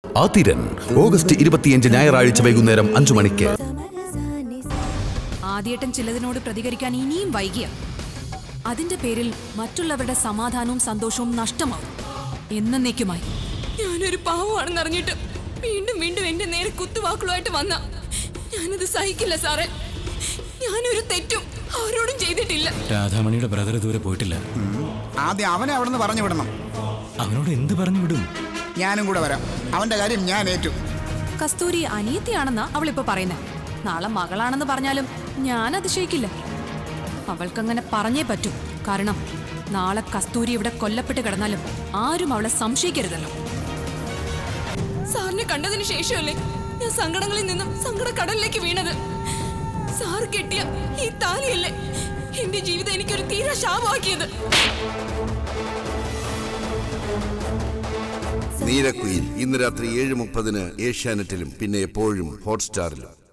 Athiran August ഇരുപത്തിയഞ്ച് ഞായറാഴ്ച വൈകുന്നേരം അഞ്ചു മണിക്ക് ആദ്യേട്ടൻ ചിലതിനോട് പ്രതികരിക്കാൻ ഇനിയും വൈകിയ അതിന്റെ പേരിൽ മറ്റുള്ളവരുടെ സമാധാനവും സന്തോഷവും നഷ്ടമാവും എന്നേക്കുമായി ഞാനൊരു പാവമാണെന്ന് അറിഞ്ഞിട്ട് വീണ്ടും വീണ്ടും എന്റെ നേരെ കുത്തുവാക്കുകളുമായിട്ട് വന്ന ഞാനത് സഹിക്കില്ല സാറേ ഞാനൊരു തെറ്റും ആരോടും ചെയ്തിട്ടില്ല രാധാമണിയുടെ ബ്രദർ ഇതുവരെ പോയിട്ടില്ല ആദ്യം അവനെ അവിടെ നിന്ന് പറഞ്ഞു വിടണം അവനോട് എന്ത് പറഞ്ഞു വിടും ഞാനും കൂടെ വരാം അവന്റെ കാര്യം ഞാൻ ഏറ്റു കസ്തൂരി അനിയത്തിയാണെന്നാ അവളിപ്പോ പറയുന്നത് നാളെ മകളാണെന്ന് പറഞ്ഞാലും ഞാൻ അതിശയിക്കില്ല അവൾക്കങ്ങനെ പറഞ്ഞേ പറ്റൂ കാരണം നാളെ കസ്തൂരി ഇവിടെ കൊല്ലപ്പെട്ട് കിടന്നാലും ആരും അവളെ സംശയിക്കരുതല്ലോ സാറിനെ കണ്ടതിന് ശേഷമല്ലേ ഞാൻ സങ്കടങ്ങളിൽ നിന്നും സങ്കടക്കടലിലേക്ക് വീണത് സാർ കെട്ടിയ ഈ താലിയല്ലേ എന്റെ ജീവിതം എനിക്കൊരു തീരെ ശാപമാക്കിയത് നീരക്കുയിൽ ഇന്ന് രാത്രി ഏഴ് മുപ്പതിന് ഏഷ്യാനെറ്റിലും പിന്നെ എപ്പോഴും ഹോട്ട്സ്റ്റാറിലും